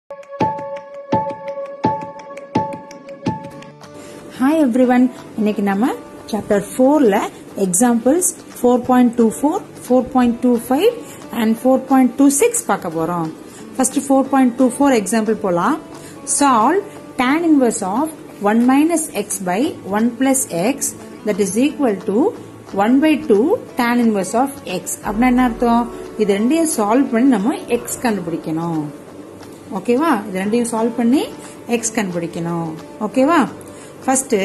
hi everyone இன்னைக்கு நம்ம chapter ஃபோர்ல examples four point two four four point two five and four point two six பார்க்க போறோம் first four point two four example போலாம் solve tan inverse of 1 minus x by 1 plus x that is equal to 1 by 2 tan inverse of x அப்படின்னா என்ன அர்த்தம் இது ரெண்டையும் solve பண்ணி நம்ம x கண்டுபிடிக்கணும் ஓகேவா இது ரெண்டையும் சால்வ் பண்ணி x கண்டுபிடிக்கணும் ஓகேவா first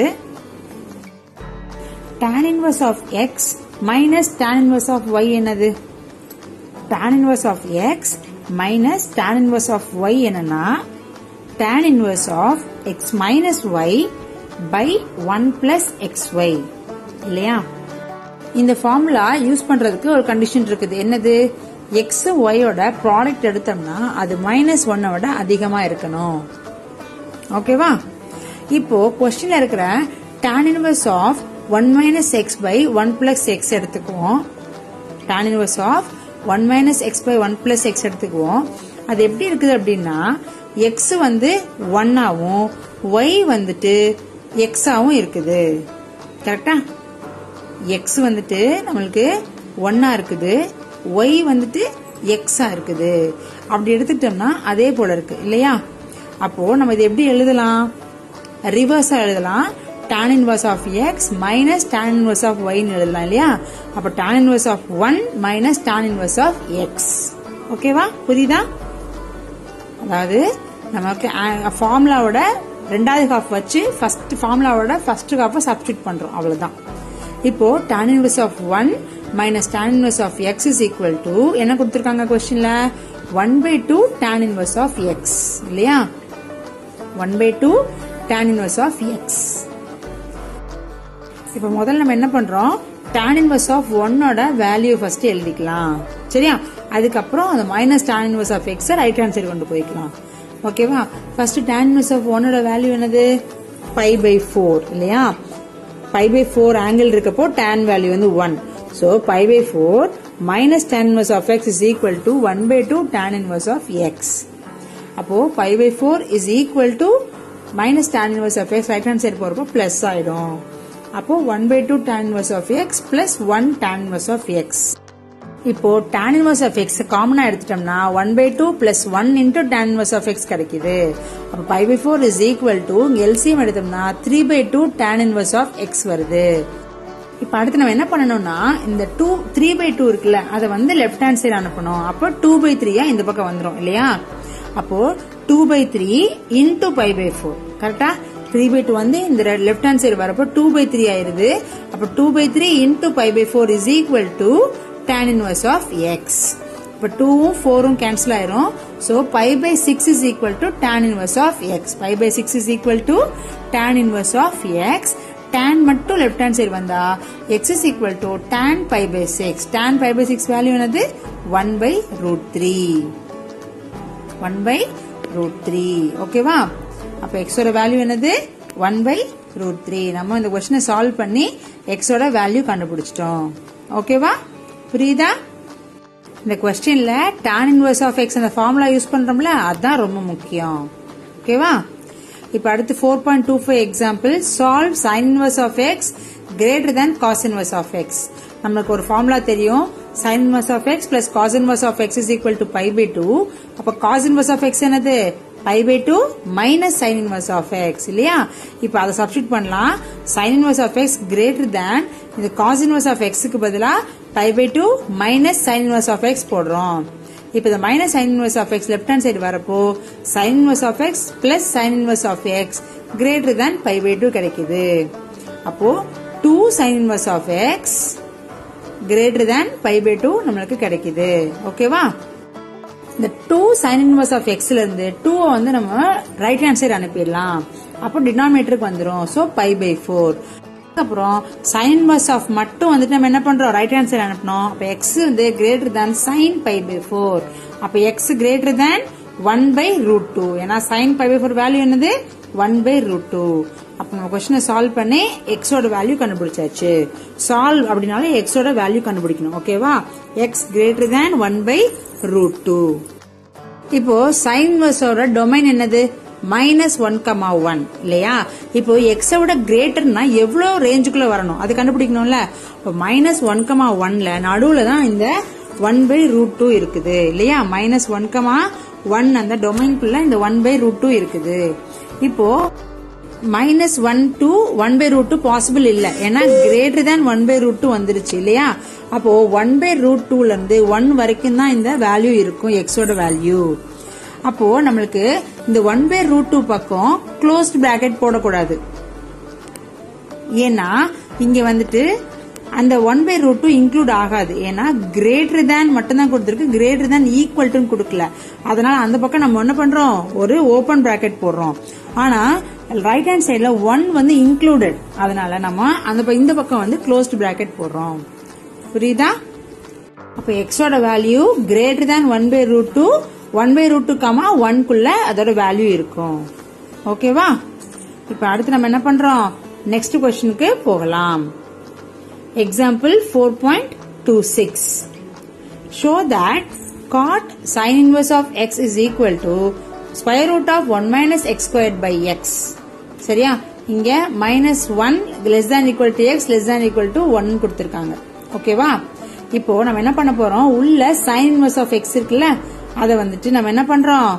tan inverse of x minus tan inverse of y என்னது tan inverse of x minus tan inverse of y என்னன்னா tan inverse of x minus y by 1 plus xy இல்லையா இந்த ஃபார்முலா யூஸ் பண்றதுக்கு ஒரு condition இருக்குது என்னது X ஒயோட product எடுத்தோம்னா அது மைனஸ் ஒன்னை விட அதிகமா இருக்கணும் ஓகேவா இப்போ கொஸ்டின்ல இருக்கிற tan inverse of one minus x by one plus x எடுத்துக்குவோம் tan inverse of one minus x by one plus x எடுத்துக்குவோம் அது எப்படி இருக்குது அப்படின்னா எக்ஸ் வந்து ஒன்னாவும் ஒய் வந்துட்டு எக்ஸாவும் இருக்குது கரெக்டா எக்ஸ் வந்துட்டு நம்மளுக்கு ஒன்னா இருக்குது ஒய் வந்துட்டு எக்ஸா இருக்குது அப்படி எடுத்துக்கிட்டோம்னா அதே போல இருக்கு இல்லையா அப்போ நம்ம இது எப்படி எழுதலாம் ரிவர்ஸா எழுதலாம் tan inverse of x minus tan inverse of y ன்னு எழுதலாம் இல்லையா அப்ப tan inverse of 1 minus tan inverse of x ஓகேவா புரியுதா அதாவது நமக்கு ஃபார்முலாவோட ரெண்டாவது ஹாஃப் வச்சு ஃபர்ஸ்ட் ஃபார்முலாவோட ஃபர்ஸ்ட் ஹாஃப் சப்ஸ்டியூட் பண்றோம் அவ்வளவுதான் இப்போ tan inverse of 1 minus tan inverse of x is equal to என்ன கொடுத்திருக்காங்க கொஸ்டின்ல 1 by 2 tan inverse of x இல்லையா 1 by 2 tan inverse of x இப்போ முதல்ல நம்ம என்ன பண்றோம் tan inverse of 1 ஓட வேல்யூ ஃபர்ஸ்ட் எழுதிக்கலாம் சரியா அதுக்கப்புறம் அந்த minus tan inverse of x right hand side கொண்டு போய்க்கலாம் ஓகேவா ஃபர்ஸ்ட் tan inverse of 1 ஓட வேல்யூ என்னது பை பை ஃபோர் இல்லையா பை பை ஃபோர் ஆங்கிள் இருக்கப்போ tan வேல்யூ வந்து one so pi by four minus tan inverse of x is equal to one by two tan inverse of x அப்போ pi by four is equal to minus tan inverse of x right hand side போறப்போ plus ஆயிடும் அப்போ one by two tan inverse of x plus one tan inverse of x இப்போ tan inverse of x காமனா எடுத்துட்டோம்னா one by two plus one into tan inverse of x கிடைக்குது அப்போ pi by four is equal to LCM எடுத்தோம்னா three by two tan inverse of x வருது இப்ப அடுத்து நம்ம என்ன பண்ணணும்னா இந்த டூ த்ரீ பை டூ இருக்குல்ல அதை வந்து லெஃப்ட் ஹேண்ட் சைடு அனுப்பணும் அப்போ டூ பை த்ரீயா இந்த பக்கம் வந்துடும் இல்லையா அப்போ two by three into pi by four கரெக்டா த்ரீ பை டூ வந்து இந்த லெஃப்ட் ஹேண்ட் சைடு வரப்போ டூ பை த்ரீ ஆயிருது அப்போ two by three into pi by four is equal to tan inverse of x இப்போ டூவும் ஃபோரும் கேன்சல் ஆயிரும் so pi by six is equal to tan inverse of x pi by six is equal to tan inverse of x tan மட்டும் left hand side வந்தா x is equal to tan pi by six tan pi by six value என்னது one by root three one by root three ஓகேவா அப்ப எக்ஸோட value என்னது one by root three நம்ம இந்த கொஸ்டினை சால்வ் பண்ணி எக்ஸோட வேல்யூ கண்டுபிடிச்சிட்டோம் ஓகேவா புரியுதா இந்த கொஸ்டின்ல tan இன்வர்ஸ் ஆஃப் எக்ஸ் அந்த ஃபார்முலா யூஸ் பண்றோம்ல அதுதான் ரொம்ப முக்கியம் ஓகேவா இப்ப அடுத்து four point two five example solve sine inverse of x greater than cos inverse of x நம்மளுக்கு ஒரு ஃபார்முலா தெரியும் sine inverse of x plus cos inverse of x is equal to pi by two அப்ப cos inverse of x என்னது pi by two minus sine inverse of x இல்லையா இப்ப அதை substitute பண்ணலாம் sine inverse of x greater than இந்த cos inverse of எக்ஸுக்கு பதிலா pi by two minus sine inverse of x போடுறோம் இப்ப இந்த minus sine inverse of x left hand side வரப்போ sine inverse of x plus sine inverse of x greater than pi by two கிடைக்குது அப்போ two sine inverse of x greater than pi by two நம்மளுக்கு கிடைக்குது ஓகேவா இந்த two sine inverse of எக்ஸ்ல இருந்து two வந்து நம்ம ரைட் ஹேண்ட் சைடு அனுப்பிடலாம் அப்போ டினாமினேட்டருக்கு வந்துரும் சோ பை பை ஃபோர் அப்புறம் சைன் இன்வர்ஸ் ஆஃப் மட்டும் வந்துட்டு நம்ம என்ன பண்றோம் ரைட் ஹேண்ட் சைடு அனுப்பணும் அப்ப எக்ஸ் வந்து greater than sine pi by four அப்ப x greater than one by root two ஏன்னா sine pi by four value என்னது ஒன் பை ரூட் டூ அப்ப நம்ம கொஸ்டினை சால்வ் பண்ணி எக்ஸோட வேல்யூ கண்டுபிடிச்சாச்சு சால்வ் அப்படின்னாலே எக்ஸோட வேல்யூ கண்டுபிடிக்கணும் ஓகேவா x greater than one by root two இப்போ சைன் இன்வர்ஸோட டொமைன் என்னது மைனஸ் ஒன் கமா ஒன் இல்லையா இப்போ எக்ஸை விட கிரேட்டர்னா எவ்வளவு ரேஞ்சுக்குள்ள வரணும் அது கண்டுபிடிக்கணும்ல இப்போ மைனஸ் ஒன் கமா ஒன்ல நடுவுல தான் இந்த ஒன் பை ரூட் டூ இருக்குது இல்லையா மைனஸ் ஒன் கமா ஒன் அந்த டொமைன்குள்ள இந்த ஒன் பை ரூட் டூ இருக்குது இப்போ minus one to one by root two possible இல்ல ஏன்னா greater than one by root two வந்துருச்சு இல்லையா அப்போ ஒன் பை ரூட் டூல இருந்து ஒன் வரைக்கும் தான் இந்த வேல்யூ இருக்கும் எக்ஸோட வேல்யூ அப்போ நம்மளுக்கு இந்த ஒன் பை ரூட் டூ பக்கம் க்ளோஸ்ட் பிராக்கெட் போடக்கூடாது ஏன்னா இங்க வந்துட்டு அந்த one by root two include ஆகாது ஏன்னா கிரேட்டர் தேன் மட்டும்தான் கொடுத்துருக்கு கிரேட்டர் தேன் ஈக்குவல் டு கொடுக்கல அதனால அந்த பக்கம் நம்ம என்ன பண்றோம் ஒரு ஓபன் பிராக்கெட் போடுறோம் ஆனா ரைட் ஹேண்ட் சைடுல ஒன் வந்து இன்க்ளூடட் அதனால நம்ம அந்த ப- இந்த பக்கம் வந்து க்ளோஸ்ட் பிராக்கெட் போடுறோம் புரியுதா அப்ப எக்ஸோட value greater than one by root two one by root two comma ஒன்குள்ள அதோட வேல்யூ இருக்கும் ஓகேவா இப்ப அடுத்து நம்ம என்ன பண்றோம் நெக்ஸ்ட் கொஸ்டினுக்கு போகலாம் example four point two six show that cot sin inverse of x is equal to square root of 1 minus x squared by x சரியா இங்க minus one less than equal to x less than equal to one கொடுத்திருக்காங்க ஓகேவா இப்போ நம்ம என்ன பண்ண போறோம் உள்ள sin inverse of x இருக்குல்ல அதை வந்துட்டு நம்ம என்ன பண்றோம்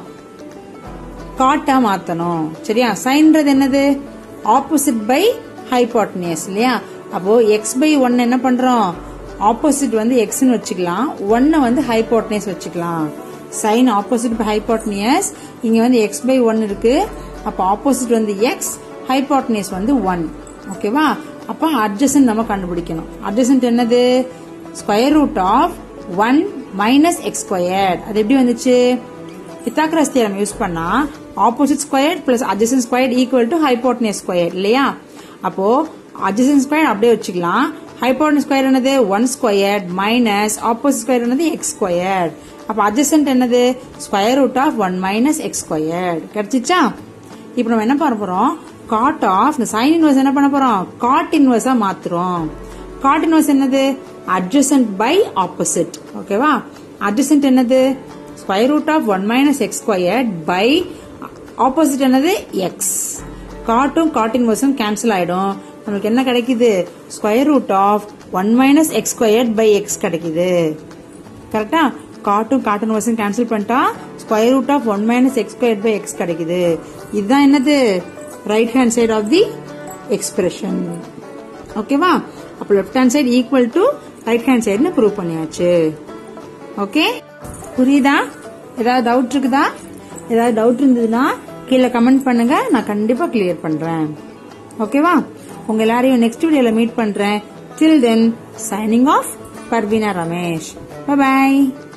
காட்டா மாத்தணும் சரியா சைன்றது என்னது ஆப்போசிட் பை ஹைபாட்னியஸ் இல்லையா அப்போ எக்ஸ் பை ஒன் என்ன பண்றோம் ஆப்போசிட் வந்து எக்ஸ்னு வச்சுக்கலாம் ஒன்னை வந்து ஹைபாட்னியஸ் வச்சுக்கலாம் சைன் ஆப்போசிட் பை ஹைபாட்னியஸ் இங்க வந்து எக்ஸ் பை ஒன் இருக்கு அப்ப ஆப்போசிட் வந்து எக்ஸ் ஹைபாட்னியஸ் வந்து ஒன் ஓகேவா அப்ப அட்ஜசன்ட் நம்ம கண்டுபிடிக்கணும் அட்ஜசன்ட் என்னது square root of one minus x square அது எப்படி வந்துச்சு பித்தாகரஸ் தியரம் யூஸ் பண்ணா opposite square plus adjacent square equal to hypotenuse square இல்லையா அப்போ அட்ஜசன்ட் ஸ்கொயர் அப்படியே வச்சுக்கலாம் ஹைபோட்டனியஸ் ஸ்கொயர் என்னது one square minus opposite square என்னது எக்ஸ் ஸ்கொயர் அப்ப அட்ஜசன்ட் என்னது square root of one minus x square கிடைச்சிச்சா இப்போ நம்ம என்ன பண்ண போறோம் காட் ஆஃப் இந்த சைன் இன்வர்ஸ் என்ன பண்ண போறோம் காட் இன்வர்ஸா மாத்துறோம் காட் இன்வர்ஸ் என்னது அட்ஜசன்ட் பை ஆப்போசிட் ஓகேவா அட்ஜசன்ட் என்னது square root of one minus x square by opposite என்னது எக்ஸ் காட்டும் காட் இன்வர்ஸும் கேன்சல் ஆயிடும் நமக்கு என்ன கிடைக்குது square root of one minus x square by x கிடைக்குது கரெக்டா காட்டும் காட்டன் வர்சன் கேன்சல் பண்ணிட்டா square root of one minus x square by x கிடைக்குது இதுதான் என்னது right hand side of the expression ஓகேவா அப்போ left hand side equal to right hand சைடுன்னு ப்ரூவ் பண்ணியாச்சு ஓகே புரியுதா ஏதாவது டவுட் இருக்குதா ஏதாவது டவுட் இருந்ததுன்னா கீழே கமெண்ட் பண்ணுங்க நான் கண்டிப்பா கிளியர் பண்றேன் ஓகேவா உங்க எல்லாரையும் நெக்ஸ்ட் வீடியோல மீட் பண்றேன் till then signing off Parveena Ramesh பாய்